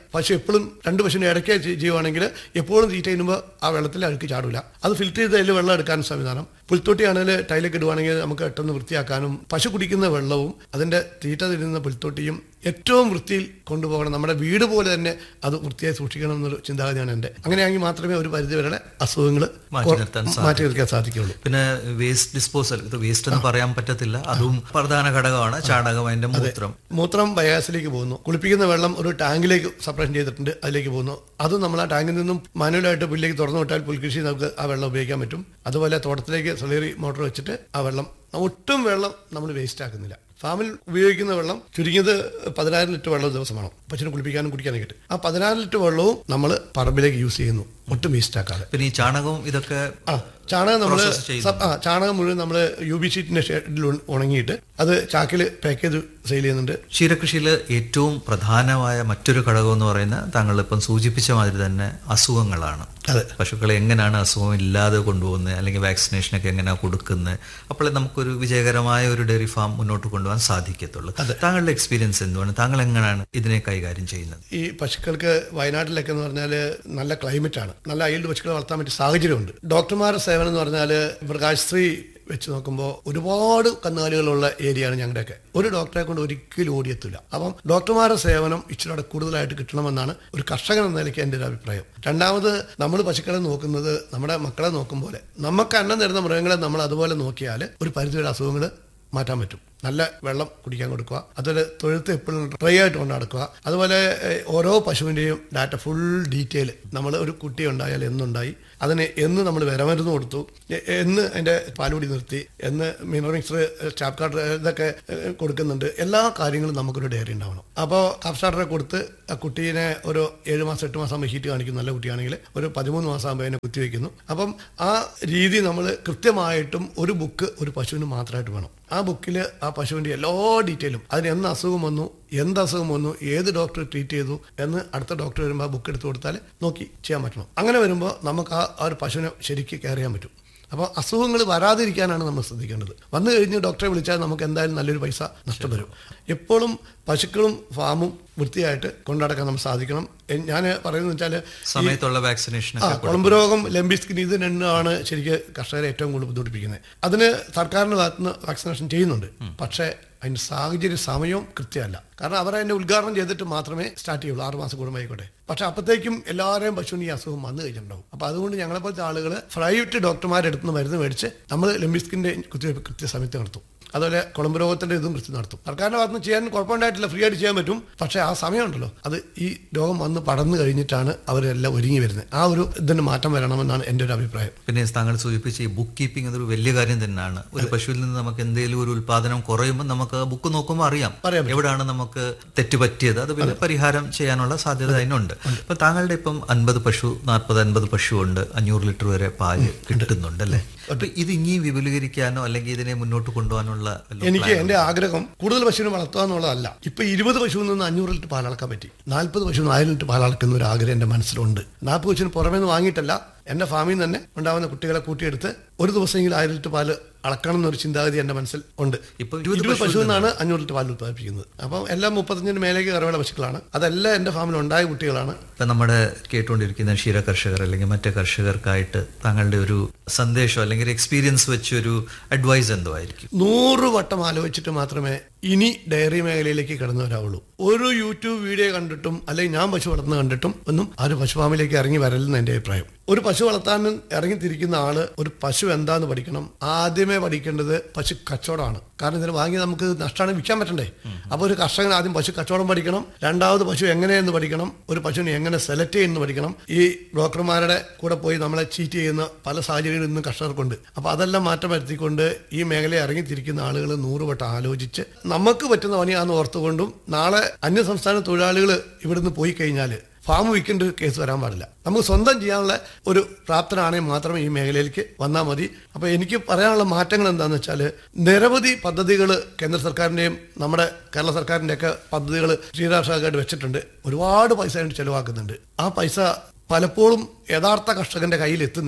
പശു എപ്പോഴും രണ്ട് പശുവിനെ ഇടയ്ക്ക് ചെയ്- ചെയ്യുവാണെങ്കിൽ എപ്പോഴും തീറ്റ ചെയ്യുമ്പോൾ ആ വെള്ളത്തിൽ അഴുക്ക് ചാടില്ല അത് ഫിൽറ്റർ ചെയ്ത് അതിൽ വെള്ളം എടുക്കാൻ സംവിധാനം പുൽത്തൊട്ടിയാണെങ്കിൽ ടൈലൊക്കെ ഇടുവാണെങ്കിൽ നമുക്ക് പെട്ടെന്ന് വൃത്തിയാക്കാനും പശു കുടിക്കുന്ന വെള്ളവും അതിന്റെ തീറ്റ തിരുന്ന പുൽത്തൊട്ടിയും ഏറ്റവും വൃത്തിയിൽ കൊണ്ടുപോകണം നമ്മുടെ വീട് പോലെ തന്നെ അത് വൃത്തിയായി സൂക്ഷിക്കണം എന്നൊരു ചിന്താഗതിയാണ് എൻ്റെ അങ്ങനെയാണെങ്കിൽ മാത്രമേ ഒരു പരിധിവരെ അസുഖങ്ങൾ മാറ്റി നിർത്താൻ മാറ്റി നിർത്താൻ സാധിക്കുകയുള്ളൂ പിന്നെ വേസ്റ്റ് ഡിസ്പോസൽ ഇത് വേസ്റ്റ് എന്ന് പറയാൻ പറ്റത്തില്ല അതും പ്രധാന ഘടകമാണ് ചാണകം അതിന്റെ മൂത്രം മൂത്രം ബയാസിലേക്ക് പോകുന്നു കുളിപ്പിക്കുന്ന വെള്ളം ഒരു ടാങ്കിലേക്ക് സെപ്പറേഷൻ ചെയ്തിട്ടുണ്ട് അതിലേക്ക് പോകുന്നു അതും നമ്മൾ ആ ടാങ്കിൽ നിന്നും മാനുവലായിട്ട് പുല്ലിലേക്ക് തുറന്നു വിട്ടാൽ പുൽകൃഷി നമുക്ക് ആ വെള്ളം ഉപയോഗിക്കാൻ പറ്റും അതുപോലെ തോട്ടത്തിലേക്ക് സൊളേറി മോട്ടോർ വെച്ചിട്ട് ആ വെള്ളം ഒട്ടും വെള്ളം നമ്മൾ വേസ്റ്റ് ആക്കുന്നില്ല ഫാമിൽ ഉപയോഗിക്കുന്ന വെള്ളം ചുരുങ്ങിയത് പതിനായിരം ലിറ്റർ വെള്ളം ദിവസം വേണം പശുവിനെ കുളിപ്പിക്കാനും കുടിക്കാനും കിട്ടും ആ പതിനായിരം ലിറ്റർ വെള്ളവും നമ്മൾ പറമ്പിലേക്ക് യൂസ് ചെയ്യുന്നു ഒട്ടും വേസ്റ്റ് ആക്കാതെ പിന്നെ ഈ ചാണകവും ഇതൊക്കെ ആ ചാണകം നമ്മൾ Process ചെയ്യുന്നു. ആ ചാണകം മുഴുവൻ നമ്മൾ യു ബി ഷീറ്റിന്റെ ഷെഡിൽ ഉണങ്ങിയിട്ട് അത് ചാക്കിൽ പാക്ക് ചെയ്ത് സെയിൽ ചെയ്യുന്നുണ്ട് ക്ഷീരകൃഷിയിൽ ഏറ്റവും പ്രധാനമായ മറ്റൊരു ഘടകം എന്ന് പറയുന്നത് താങ്കൾ ഇപ്പം സൂചിപ്പിച്ച മാതിരി തന്നെ അസുഖങ്ങളാണ് അതെ പശുക്കളെ എങ്ങനെയാണ് അസുഖം ഇല്ലാതെ കൊണ്ടുപോകുന്നത് അല്ലെങ്കിൽ വാക്സിനേഷനൊക്കെ എങ്ങനെയാണ് കൊടുക്കുന്നത് അപ്പോഴേ നമുക്കൊരു വിജയകരമായ ഒരു ഡയറി ഫാം മുന്നോട്ട് കൊണ്ടുപോകാൻ സാധിക്കത്തുള്ളൂ താങ്കളുടെ എക്സ്പീരിയൻസ് എന്തുവാണ് താങ്കൾ എങ്ങനെയാണ് ഇതിനെ കൈകാര്യം ചെയ്യുന്നത് ഈ പശുക്കൾക്ക് വയനാട്ടിലൊക്കെ എന്ന് പറഞ്ഞാൽ നല്ല ക്ലൈമറ്റ് ആണ് നല്ല അയൽഡ് പശുക്കളെ വളർത്താൻ പറ്റിയ സാഹചര്യമുണ്ട് ഡോക്ടർമാരുടെ സേവനം എന്ന് പറഞ്ഞാൽ മൃഗാശ്രീ വെച്ച് നോക്കുമ്പോൾ ഒരുപാട് കന്നുകാലികളുള്ള ഏരിയയാണ് ഞങ്ങളുടെയൊക്കെ ഒരു ഡോക്ടറെ കൊണ്ട് ഒരിക്കലും ഓടിയെത്തില്ല അപ്പം ഡോക്ടർമാരുടെ സേവനം ഇച്ചിരി കൂടുതലായിട്ട് കിട്ടണമെന്നാണ് ഒരു കർഷകൻ എന്ന നിലയ്ക്ക് എൻ്റെ ഒരു അഭിപ്രായം രണ്ടാമത് നമ്മൾ പശുക്കളെ നോക്കുന്നത് നമ്മുടെ മക്കളെ നോക്കും പോലെ നമുക്ക് അന്നം തരുന്ന മൃഗങ്ങളെ നമ്മൾ അതുപോലെ നോക്കിയാൽ ഒരു പരിധിവരെ അസുഖങ്ങൾ മാറ്റാൻ പറ്റും നല്ല വെള്ളം കുടിക്കാൻ കൊടുക്കുക അതുപോലെ തൊഴുത്ത് എപ്പോഴും ഡ്രൈ ആയിട്ട് കൊണ്ട് നടക്കുക അതുപോലെ ഏഹ്, ഓരോ പശുവിൻ്റെയും ഡാറ്റ ഫുൾ ഡീറ്റെയിൽ നമ്മൾ ഒരു കുട്ടി ഉണ്ടായാൽ എന്നുണ്ടായി അതിന് എന്ന് നമ്മൾ വിരമരുന്ന് കൊടുത്തു എ- എന്ന് അതിൻ്റെ പാലുകൂടി നിർത്തി എന്ന് മിനറൽ മിക്സർ സ്റ്റാപ്പ് കാർഡ് ഇതൊക്കെ ഏഹ്, കൊടുക്കുന്നുണ്ട് എല്ലാ കാര്യങ്ങളും നമുക്കൊരു ഡയറി ഉണ്ടാവണം അപ്പോൾ കഫ് സ്റ്റാർട്ടറെ കൊടുത്ത് ആ കുട്ടീനെ ഒരു ഏഴ് മാസം എട്ട് മാസം ആകുമ്പോൾ ഹീറ്റ് കാണിക്കും നല്ല കുട്ടിയാണെങ്കിൽ ഒരു പതിമൂന്ന് മാസം ആകുമ്പോൾ അതിനെ കുത്തിവെക്കുന്നു അപ്പം ആ രീതി നമ്മൾ കൃത്യമായിട്ടും ഒരു ബുക്ക് ഒരു പശുവിന് മാത്രമായിട്ട് വേണം ആ ബുക്കിൽ ആ പശുവിൻ്റെ എല്ലാ ഡീറ്റെയിലും അതിന് എന്ന് അസുഖം വന്നു എന്ത് അസുഖം വന്നു ഏത് ഡോക്ടർ ട്രീറ്റ് ചെയ്തു എന്ന് അടുത്ത ഡോക്ടർ വരുമ്പോൾ ആ ബുക്ക് എടുത്ത് കൊടുത്താൽ നോക്കി ചെയ്യാൻ പറ്റണം അങ്ങനെ വരുമ്പോൾ നമുക്ക് ആ ആ ഒരു പശുവിനെ ശരിക്ക് കെയർ ചെയ്യാൻ പറ്റും അപ്പോൾ അസുഖങ്ങൾ വരാതിരിക്കാനാണ് നമ്മൾ ശ്രദ്ധിക്കേണ്ടത് വന്നു കഴിഞ്ഞ് ഡോക്ടറെ വിളിച്ചാൽ നമുക്ക് എന്തായാലും നല്ലൊരു പൈസ നഷ്ടം വരും എപ്പോഴും പശുക്കളും ഫാമും വൃത്തിയായിട്ട് കൊണ്ടുനടക്കാൻ നമുക്ക് സാധിക്കണം ഞാൻ പറയുന്നത് വെച്ചാൽ സമയത്തുള്ള വാക്സിനേഷൻ ആ കുളമ്പ് രോഗം ലംബിസ്കിൻ ഇത് രണ്ടുമാണ് ശരിക്ക് കർഷകരെ ഏറ്റവും കൂടുതൽ ബുദ്ധിമുട്ടിപ്പിക്കുന്നത് അതിന് സർക്കാരിന്റെ ഭാഗത്തുനിന്ന് വാക്സിനേഷൻ ചെയ്യുന്നുണ്ട് പക്ഷേ അതിന് സാഹചര്യ സമയവും കൃത്യമല്ല കാരണം അവർ അതിന്റെ ഉദ്ഘാടനം ചെയ്തിട്ട് മാത്രമേ സ്റ്റാർട്ട് ചെയ്യുള്ളൂ ആറ് മാസം കൂടുമ്പോൾ ആയിക്കോട്ടെ പക്ഷെ അപ്പോഴത്തേക്കും എല്ലാവരെയും പശുവിന് ഈ അസുഖം വന്നു കഴിഞ്ഞിട്ടുണ്ടാവും അപ്പോൾ അതുകൊണ്ട് ഞങ്ങളെപ്പോലത്തെ ആളുകൾ പ്രൈവറ്റ് ഡോക്ടർമാരുടെ അടുത്ത് നിന്ന് മരുന്ന് മേടിച്ച് നമ്മൾ ലംബിസ്കിന്റെ കുത്തിവയ്പ്പ് കൃത്യസമയത്ത് നടത്തും അതുപോലെ കുളമ്പ് രോഗത്തിന്റെ ഇതും വൃത്തി നടത്തും സർക്കാരിന്റെ ഭാഗത്ത് നിന്ന് ചെയ്യാൻ കുഴപ്പമുണ്ടായിട്ടില്ല ഫ്രീ ആയിട്ട് ചെയ്യാൻ പറ്റും പക്ഷേ ആ സമയമുണ്ടല്ലോ അത് ഈ രോഗം വന്ന് പടർന്നു കഴിഞ്ഞിട്ടാണ് അവരെല്ലാം ഒരുങ്ങി വരുന്നത് ആ ഒരു ഇതിന് മാറ്റം വരണമെന്നാണ് എൻ്റെ ഒരു അഭിപ്രായം പിന്നെ താങ്കൾ സൂചിപ്പിച്ച ഈ ബുക്ക് കീപ്പിംഗ് അതൊരു വലിയ കാര്യം തന്നെയാണ് ഒരു പശുവിൽ നിന്ന് നമുക്ക് എന്തെങ്കിലും ഒരു ഉൽപാദനം കുറയുമ്പോൾ നമുക്ക് ബുക്ക് നോക്കുമ്പോൾ അറിയാം അറിയാൻ എവിടാണ് നമുക്ക് തെറ്റ് പറ്റിയത് അത് പിന്നെ പരിഹാരം ചെയ്യാനുള്ള സാധ്യത അതിനുണ്ട് ഇപ്പൊ താങ്കളുടെ ഇപ്പം അൻപത് പശു നാൽപ്പത് അൻപത് പശു ഉണ്ട് അഞ്ഞൂറ് ലിറ്റർ വരെ പാല് കിട്ടുന്നുണ്ട് അല്ലേ അപ്പൊ ഇത് ഇനി വിപുലീകരിക്കാനോ അല്ലെങ്കിൽ ഇതിനെ മുന്നോട്ട് കൊണ്ടുപോകാനുള്ള വല്ല എനിക്ക് എന്റെ ആഗ്രഹം കൂടുതൽ പശുവിനെ വളർത്തുക എന്നുള്ളതല്ല ഇപ്പൊ ഇരുപത് പശുവിൽ നിന്ന് അഞ്ഞൂറ് ലിറ്റർ പാലളക്കാൻ പറ്റി നാൽപ്പത് പശുവിന് ആയിരം ലിറ്റർ പാലളക്കുന്ന ഒരു ആഗ്രഹം എന്റെ മനസ്സിലുണ്ട് നാൽപ്പത് പശുവിന് പുറമേ നിന്ന് വാങ്ങിയിട്ടല്ല എന്റെ ഫാമിൽ നിന്ന് തന്നെ ഉണ്ടാവുന്ന കുട്ടികളെ കൂട്ടിയെടുത്ത് ഒരു ദിവസമെങ്കിലും ആയിരം ലിറ്റർ പാല് അളക്കണം എന്നൊരു ചിന്താഗതി എന്റെ മനസ്സിൽ ഉണ്ട് ഇപ്പൊ ഇരുപത് ഇരുപത് പശുവിൽ നിന്നാണ് അഞ്ഞൂറ് ലിറ്റർ പാൽ ഉത്പാദിപ്പിക്കുന്നത് അപ്പം എല്ലാം മുപ്പത്തഞ്ചിന് മേലേക്ക് കറവേള പശുക്കളാണ് അതെല്ലാം എന്റെ ഫാമിൽ ഉണ്ടായ കുട്ടികളാണ് ഇപ്പൊ നമ്മുടെ കേട്ടുകൊണ്ടിരിക്കുന്ന ക്ഷീര കർഷകർ അല്ലെങ്കിൽ മറ്റ് കർഷകർക്കായിട്ട് താങ്കളുടെ ഒരു സന്ദേശം അല്ലെങ്കിൽ എക്സ്പീരിയൻസ് വെച്ചൊരു അഡ്വൈസ് എന്തോ ആയിരിക്കും നൂറ് വട്ടം ആലോചിച്ചിട്ട് മാത്രമേ ഇനി ഡയറി മേഖലയിലേക്ക് കടന്നു വരാവുള്ളൂ ഒരു യൂട്യൂബ് വീഡിയോ കണ്ടിട്ടും അല്ലെങ്കിൽ ഞാൻ പശു വളർത്തുന്ന കണ്ടിട്ടും ഒന്നും ആ ഒരു പശു ഫാമിലേക്ക് ഇറങ്ങി വരലെന്ന് എൻ്റെ അഭിപ്രായം ഒരു പശു വളർത്താൻ ഇറങ്ങി തിരിക്കുന്ന ആള് ഒരു പശു എന്താന്ന് പഠിക്കണം ആദ്യമേ പഠിക്കേണ്ടത് പശു കച്ചവടമാണ് കാരണം ഇതിന് വാങ്ങി നമുക്ക് നഷ്ടമാണ് വിൽക്കാൻ പറ്റണ്ടേ അപ്പോൾ ഒരു കർഷകൻ ആദ്യം പശു കച്ചവടം പഠിക്കണം രണ്ടാമത് പശു എങ്ങനെയെന്ന് പഠിക്കണം ഒരു പശുവിനെ എങ്ങനെ സെലക്ട് ചെയ്യുന്നു പഠിക്കണം ഈ ബ്രോക്കർമാരുടെ കൂടെ പോയി നമ്മളെ ചീറ്റ് ചെയ്യുന്ന പല സാഹചര്യങ്ങളും ഇന്നും കർഷകർക്കുണ്ട് അപ്പോൾ അതെല്ലാം മാറ്റം വരുത്തിക്കൊണ്ട് ഈ മേഖലയിൽ ഇറങ്ങിത്തിരിക്കുന്ന ആളുകൾ നൂറുവട്ടം ആലോചിച്ച് നമുക്ക് പറ്റുന്ന പണിയാന്ന് ഓർത്തുകൊണ്ടും നാളെ അന്യ സംസ്ഥാന തൊഴിലാളികൾ ഇവിടുന്ന് പോയി കഴിഞ്ഞാൽ ഫാം വിൽക്കേണ്ട ഒരു കേസ് വരാൻ പാടില്ല നമുക്ക് സ്വന്തം ചെയ്യാനുള്ള ഒരു പ്രാപ്തനാണെങ്കിൽ മാത്രമേ ഈ മേഖലയിലേക്ക് വന്നാൽ മതി അപ്പോൾ എനിക്ക് പറയാനുള്ള മാറ്റങ്ങൾ എന്താണെന്ന് വെച്ചാൽ നിരവധി പദ്ധതികൾ കേന്ദ്ര സർക്കാരിൻ്റെയും നമ്മുടെ കേരള സർക്കാരിൻ്റെയൊക്കെ പദ്ധതികൾ ക്ഷീരാർഷകമായിട്ട് വെച്ചിട്ടുണ്ട് ഒരുപാട് പൈസ അതിന് ചെലവാക്കുന്നുണ്ട് ആ പൈസ പലപ്പോഴും യഥാർത്ഥ കർഷകന്റെ കയ്യിൽ എത്തുന്നില്ല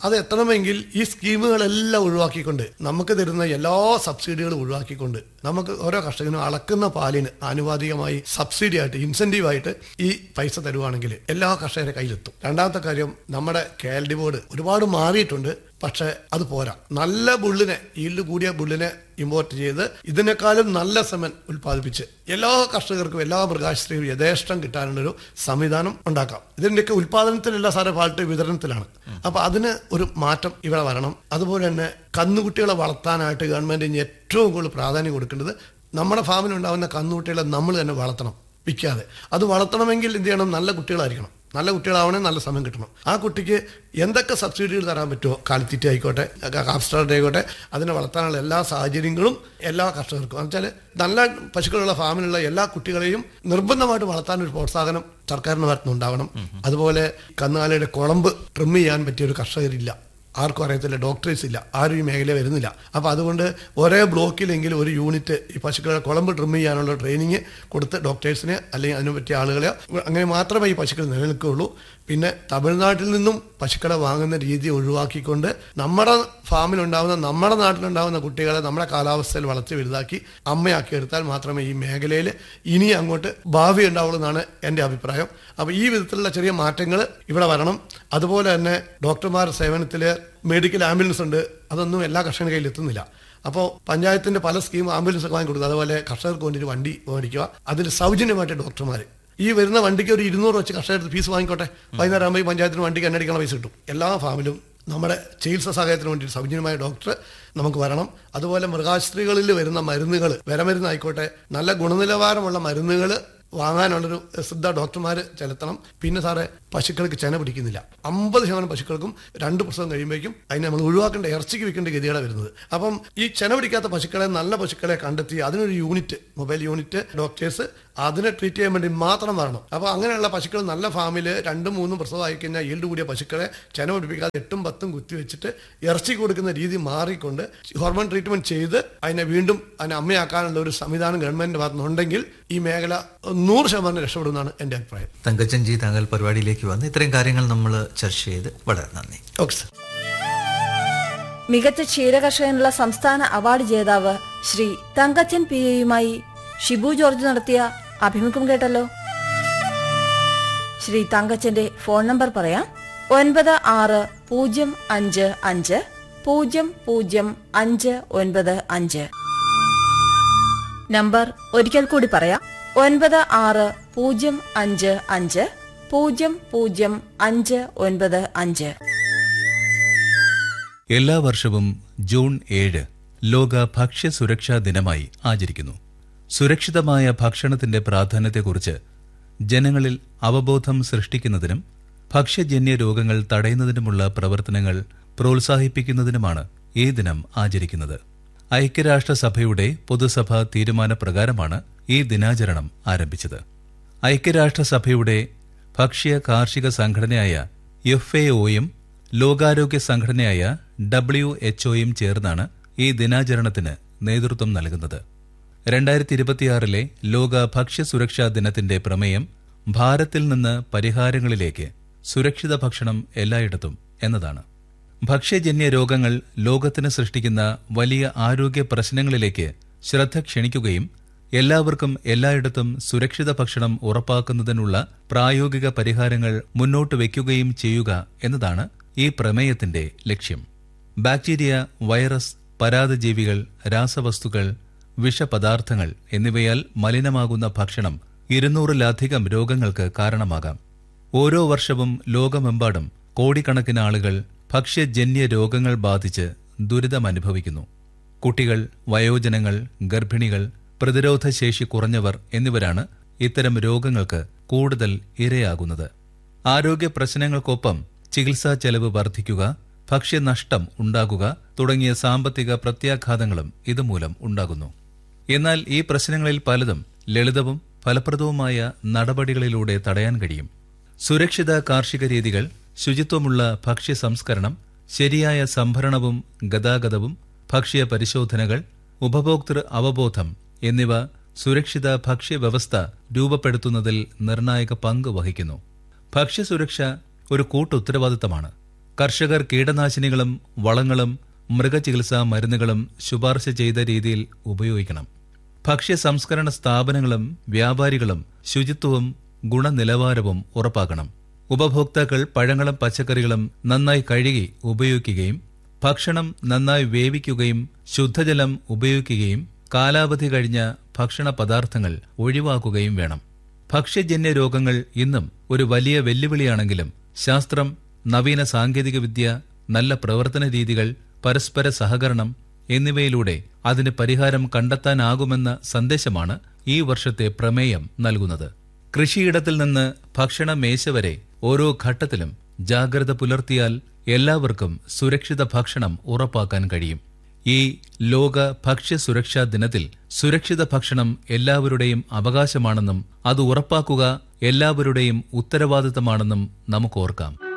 അത് എത്തണമെങ്കിൽ ഈ സ്കീമുകളെല്ലാം ഒഴിവാക്കിക്കൊണ്ട് നമുക്ക് തരുന്ന എല്ലാ സബ്സിഡികളും ഒഴിവാക്കിക്കൊണ്ട് നമുക്ക് ഓരോ കർഷകനും അളക്കുന്ന പാലിന് ആനുപാതികമായി സബ്സിഡി ആയിട്ട് ഇൻസെന്റീവ് ആയിട്ട് ഈ പൈസ തരുവാണെങ്കിൽ എല്ലാ കർഷകരുടെ കയ്യിലെത്തും രണ്ടാമത്തെ കാര്യം നമ്മുടെ കെ എൽ ഡി ബോർഡ് ഒരുപാട് മാറിയിട്ടുണ്ട് പക്ഷെ അത് പോരാ നല്ല ബുള്ളിനെ ഈൽഡ് കൂടിയ ബുള്ളിനെ ഇമ്പോർട്ട് ചെയ്ത് ഇതിനേക്കാളും നല്ല സെമൻ ഉൽപ്പാദിപ്പിച്ച് എല്ലാ കർഷകർക്കും എല്ലാ മൃഗാശ്രയും യഥേഷ്ടം കിട്ടാനുള്ളൊരു സംവിധാനം ഉണ്ടാക്കാം ഇതിന്റെയൊക്കെ ഉൽപാദനത്തിലല്ല സാറേ ഫാൾട്ട് വിതരണത്തിലാണ് അപ്പൊ അതിന് ഒരു മാറ്റം ഇവിടെ വരണം അതുപോലെ തന്നെ കന്നുകുട്ടികളെ വളർത്താനായിട്ട് ഗവൺമെന്റ് ഇനി ഏറ്റവും കൂടുതൽ പ്രാധാന്യം കൊടുക്കേണ്ടത് നമ്മുടെ ഫാമിൽ ഉണ്ടാകുന്ന കന്നുകുട്ടികളെ നമ്മൾ തന്നെ വളർത്തണം വിൽക്കാതെ അത് വളർത്തണമെങ്കിൽ എന്ത് ചെയ്യണം നല്ല കുട്ടികളായിരിക്കണം നല്ല കുട്ടികളാവണേ നല്ല സമയം കിട്ടണം ആ കുട്ടിക്ക് എന്തൊക്കെ സബ്സിഡികൾ തരാൻ പറ്റുമോ കാലിത്തീറ്റ ആയിക്കോട്ടെ കാപ്സ്റ്റാർട്ട് ആയിക്കോട്ടെ അതിനെ വളർത്താനുള്ള എല്ലാ സാഹചര്യങ്ങളും എല്ലാ കർഷകർക്കും എന്ന് വെച്ചാൽ നല്ല പശുക്കളുള്ള ഫാമിലുള്ള എല്ലാ കുട്ടികളെയും നിർബന്ധമായിട്ട് വളർത്താൻ ഒരു പ്രോത്സാഹനം സർക്കാരിന്റെ ഭാഗത്തുനിന്ന് ഉണ്ടാവണം അതുപോലെ കന്നുകാലിയുടെ കുളമ്പ് ട്രിം ചെയ്യാൻ പറ്റിയ ഒരു കർഷകരില്ല ആർക്കും അറിയത്തില്ല ഡോക്ടേഴ്സ് ഇല്ല ആരും ഈ മേഖല വരുന്നില്ല അപ്പോൾ അതുകൊണ്ട് ഒരേ ബ്ലോക്കിലെങ്കിലും ഒരു യൂണിറ്റ് ഈ പശുക്കളെ കുളമ്പ് ട്രിം ചെയ്യാനുള്ള ട്രെയിനിങ് കൊടുത്ത് ഡോക്ടേഴ്സിനെ അല്ലെങ്കിൽ അതിനു പറ്റിയ ആളുകളെ അങ്ങനെ മാത്രമേ ഈ പശുക്കൾ നിലനിൽക്കുകയുള്ളൂ പിന്നെ തമിഴ്നാട്ടിൽ നിന്നും പശുക്കളെ വാങ്ങുന്ന രീതി ഒഴിവാക്കിക്കൊണ്ട് നമ്മുടെ ഫാമിലുണ്ടാവുന്ന നമ്മുടെ നാട്ടിലുണ്ടാവുന്ന കുട്ടികളെ നമ്മുടെ കാലാവസ്ഥയിൽ വളർത്തി വലുതാക്കി അമ്മയാക്കി എടുത്താൽ മാത്രമേ ഈ മേഖലയിൽ ഇനി അങ്ങോട്ട് ഭാവി ഉണ്ടാവുള്ളൂ എന്നാണ് എൻ്റെ അഭിപ്രായം അപ്പോൾ ഈ വിധത്തിലുള്ള ചെറിയ മാറ്റങ്ങൾ ഇവിടെ വരണം അതുപോലെ തന്നെ ഡോക്ടർമാരുടെ സേവനത്തിൽ മെഡിക്കൽ ആംബുലൻസ് ഉണ്ട് അതൊന്നും എല്ലാ കർഷകരുടെ കയ്യിൽ എത്തുന്നില്ല അപ്പോൾ പഞ്ചായത്തിന്റെ പല സ്കീം ആംബുലൻസ് ഒക്കെ വാങ്ങി കൊടുക്കുക അതുപോലെ കർഷകർക്ക് വേണ്ടി ഒരു വണ്ടി മേടിക്കുക അതിൽ സൗജന്യമായിട്ട് ഡോക്ടർമാർ ഈ വരുന്ന വണ്ടിക്ക് ഒരു ഇരുന്നൂറ് വെച്ച് കർഷകർക്ക് ഫീസ് വാങ്ങിക്കോട്ടെ വൈകുന്നേരം ആകുമ്പോൾ ഈ പഞ്ചായത്തിന് വണ്ടിക്ക് എണ്ണടിക്കണ പൈസ കിട്ടും എല്ലാ ഫാമിലും നമ്മുടെ ചികിത്സാ സഹായത്തിന് വേണ്ടി ഒരു സൗജന്യമായ ഡോക്ടർ നമുക്ക് വരണം അതുപോലെ മൃഗാശുപത്രികളിൽ വരുന്ന മരുന്നുകൾ വിരമരുന്നായിക്കോട്ടെ നല്ല ഗുണനിലവാരമുള്ള മരുന്നുകൾ വാങ്ങാനുള്ളൊരു ശ്രദ്ധ ഡോക്ടർമാർ ചെലുത്തണം പിന്നെ സാറേ പശുക്കൾക്ക് ചെന പിടിക്കുന്നില്ല അമ്പത് ശതമാനം പശുക്കൾക്കും രണ്ട് പ്രസവം കഴിയുമ്പോഴേക്കും അതിനെ നമ്മൾ ഒഴിവാക്കേണ്ട ഇറച്ചിക്ക് വെക്കേണ്ട ഗതിയാണ് വരുന്നത് അപ്പം ഈ ചെന പിടിക്കാത്ത പശുക്കളെ നല്ല പശുക്കളെ കണ്ടെത്തി അതിനൊരു യൂണിറ്റ് മൊബൈൽ യൂണിറ്റ് ഡോക്ടേഴ്സ് അതിനെ ട്രീറ്റ് ചെയ്യാൻ വേണ്ടി മാത്രം വരണം അപ്പോൾ അങ്ങനെയുള്ള പശുക്കൾ നല്ല ഫാമിൽ രണ്ടും മൂന്നും പ്രസവം ആയി കഴിഞ്ഞാൽ ഈൽഡ് കൂടിയ പശുക്കളെ ചെന പിടിപ്പിക്കാതെ എട്ടും പത്തും കുത്തി വെച്ചിട്ട് ഇറച്ചി കൊടുക്കുന്ന രീതി മാറിക്കൊണ്ട് ഹോർമോൺ ട്രീറ്റ്മെന്റ് ചെയ്ത് അതിനെ വീണ്ടും അതിനെ അമ്മയാക്കാനുള്ള ഒരു സംവിധാനം ഗവൺമെന്റിന്റെ ഭാഗത്തുനിന്നുണ്ടെങ്കിൽ ഈ മേഖല നൂറ് ശതമാനം രക്ഷപ്പെടുമെന്നാണ് എൻ്റെ അഭിപ്രായം തങ്കച്ചൻജി താങ്കൾ പരിപാടിയിലേക്ക് വന്ന് ഇത്രയും കാര്യങ്ങൾ നമ്മൾ ചർച്ച ചെയ്ത് വളരെ നന്ദി ഓക്കെ സാർ മികച്ച ക്ഷീരകർഷകനുള്ള സംസ്ഥാന അവാർഡ് ജേതാവ് ശ്രീ തങ്കച്ചൻ പി എയുമായി ഷിബു ജോർജ് നടത്തിയ അഭിമുഖം കേട്ടല്ലോ ശ്രീ തങ്കച്ചന്റെ ഫോൺ നമ്പർ പറയാം ഒൻപത് ആറ് പൂജ്യം അഞ്ച് അഞ്ച് പൂജ്യം പൂജ്യം അഞ്ച് ഒൻപത് അഞ്ച് നമ്പർ ഒരിക്കൽ കൂടി പറയാം ഒൻപത് ആറ് പൂജ്യം അഞ്ച് അഞ്ച് പൂജ്യം പൂജ്യം അഞ്ച് ഒൻപത് അഞ്ച് എല്ലാ വർഷവും ജൂൺ ഏഴ് ലോക ഭക്ഷ്യ സുരക്ഷാ ദിനമായി ആചരിക്കുന്നു സുരക്ഷിതമായ ഭക്ഷണത്തിന്റെ പ്രാധാന്യത്തെക്കുറിച്ച് ജനങ്ങളിൽ അവബോധം സൃഷ്ടിക്കുന്നതിനും ഭക്ഷ്യജന്യ രോഗങ്ങൾ തടയുന്നതിനുമുള്ള പ്രവർത്തനങ്ങൾ പ്രോത്സാഹിപ്പിക്കുന്നതിനുമാണ് ഈ ദിനം ആചരിക്കുന്നത് ഐക്യരാഷ്ട്രസഭയുടെ പൊതുസഭ തീരുമാനപ്രകാരമാണ് ഈ ദിനാചരണം ആരംഭിച്ചത് ഐക്യരാഷ്ട്രസഭയുടെ ഭക്ഷ്യ കാർഷിക സംഘടനയായ എഫ് എ ഒയും ലോകാരോഗ്യ സംഘടനയായ ഡബ്ല്യു എച്ച്ഒയും ചേർന്നാണ് ഈ ദിനാചരണത്തിന് നേതൃത്വം നൽകുന്നത് രണ്ടായിരത്തി ഇരുപത്തിയാറിലെ ലോക ഭക്ഷ്യ സുരക്ഷാ ദിനത്തിന്റെ പ്രമേയം ഭാരത്തിൽ നിന്ന് പരിഹാരങ്ങളിലേക്ക് സുരക്ഷിത ഭക്ഷണം എല്ലായിടത്തും എന്നതാണ് ഭക്ഷ്യജന്യ രോഗങ്ങൾ ലോകത്തിന് സൃഷ്ടിക്കുന്ന വലിയ ആരോഗ്യ പ്രശ്നങ്ങളിലേക്ക് ശ്രദ്ധ ക്ഷണിക്കുകയും എല്ലാവർക്കും എല്ലായിടത്തും സുരക്ഷിത ഭക്ഷണം ഉറപ്പാക്കുന്നതിനുള്ള പ്രായോഗിക പരിഹാരങ്ങൾ മുന്നോട്ട് വയ്ക്കുകയും ചെയ്യുക എന്നതാണ് ഈ പ്രമേയത്തിന്റെ ലക്ഷ്യം ബാക്ടീരിയ വൈറസ് പരാതജീവികൾ രാസവസ്തുക്കൾ വിഷപദാർത്ഥങ്ങൾ എന്നിവയാൽ മലിനമാകുന്ന ഭക്ഷണം ഇരുന്നൂറിലധികം രോഗങ്ങൾക്ക് കാരണമാകാം ഓരോ വർഷവും ലോകമെമ്പാടും കോടിക്കണക്കിന് ആളുകൾ ഭക്ഷ്യജന്യ രോഗങ്ങൾ ബാധിച്ച് ദുരിതമനുഭവിക്കുന്നു കുട്ടികൾ വയോജനങ്ങൾ ഗർഭിണികൾ പ്രതിരോധശേഷി കുറഞ്ഞവർ എന്നിവരാണ് ഇത്തരം രോഗങ്ങൾക്ക് കൂടുതൽ ഇരയാകുന്നത് ആരോഗ്യ പ്രശ്നങ്ങൾക്കൊപ്പം ചികിത്സാ ചെലവ് വർദ്ധിക്കുക ഭക്ഷ്യനഷ്ടം ഉണ്ടാകുക തുടങ്ങിയ സാമ്പത്തിക പ്രത്യാഘാതങ്ങളും ഇതുമൂലം ഉണ്ടാകുന്നു എന്നാൽ ഈ പ്രശ്നങ്ങളിൽ പലതും ലളിതവും ഫലപ്രദവുമായ നടപടികളിലൂടെ തടയാൻ കഴിയും സുരക്ഷിത കാർഷിക രീതികൾ ശുചിത്വമുള്ള ഭക്ഷ്യ സംസ്കരണം ശരിയായ സംഭരണവും ഗതാഗതവും ഭക്ഷ്യ പരിശോധനകൾ ഉപഭോക്തൃ അവബോധം എന്നിവ സുരക്ഷിത ഭക്ഷ്യവ്യവസ്ഥ രൂപപ്പെടുത്തുന്നതിൽ നിർണായക പങ്ക് വഹിക്കുന്നു ഭക്ഷ്യസുരക്ഷ ഒരു കൂട്ടുത്തരവാദിത്തമാണ് കർഷകർ കീടനാശിനികളും വളങ്ങളും മൃഗചികിത്സാ മരുന്നുകളും ശുപാർശ ചെയ്ത രീതിയിൽ ഉപയോഗിക്കണം ഭക്ഷ്യ സംസ്കരണ സ്ഥാപനങ്ങളും വ്യാപാരികളും ശുചിത്വവും ഗുണനിലവാരവും ഉറപ്പാക്കണം ഉപഭോക്താക്കൾ പഴങ്ങളും പച്ചക്കറികളും നന്നായി കഴുകി ഉപയോഗിക്കുകയും ഭക്ഷണം നന്നായി വേവിക്കുകയും ശുദ്ധജലം ഉപയോഗിക്കുകയും കാലാവധി കഴിഞ്ഞ ഭക്ഷണ പദാർത്ഥങ്ങൾ ഒഴിവാക്കുകയും വേണം ഭക്ഷ്യജന്യ രോഗങ്ങൾ ഇന്നും ഒരു വലിയ വെല്ലുവിളിയാണെങ്കിലും ശാസ്ത്രം നവീന സാങ്കേതികവിദ്യ നല്ല പ്രവർത്തന രീതികൾ പരസ്പര സഹകരണം എന്നിവയിലൂടെ അതിന് പരിഹാരം കണ്ടെത്താനാകുമെന്ന സന്ദേശമാണ് ഈ വർഷത്തെ പ്രമേയം നൽകുന്നത് കൃഷിയിടത്തിൽ നിന്ന് ഭക്ഷണ മേശ വരെ ഓരോ ഘട്ടത്തിലും ജാഗ്രത പുലർത്തിയാൽ എല്ലാവർക്കും സുരക്ഷിത ഭക്ഷണം ഉറപ്പാക്കാൻ കഴിയും ഈ ലോക ഭക്ഷ്യ സുരക്ഷാ ദിനത്തിൽ സുരക്ഷിത ഭക്ഷണം എല്ലാവരുടെയും അവകാശമാണെന്നും അത് ഉറപ്പാക്കുക എല്ലാവരുടെയും ഉത്തരവാദിത്തമാണെന്നും നമുക്ക് ഓർക്കാം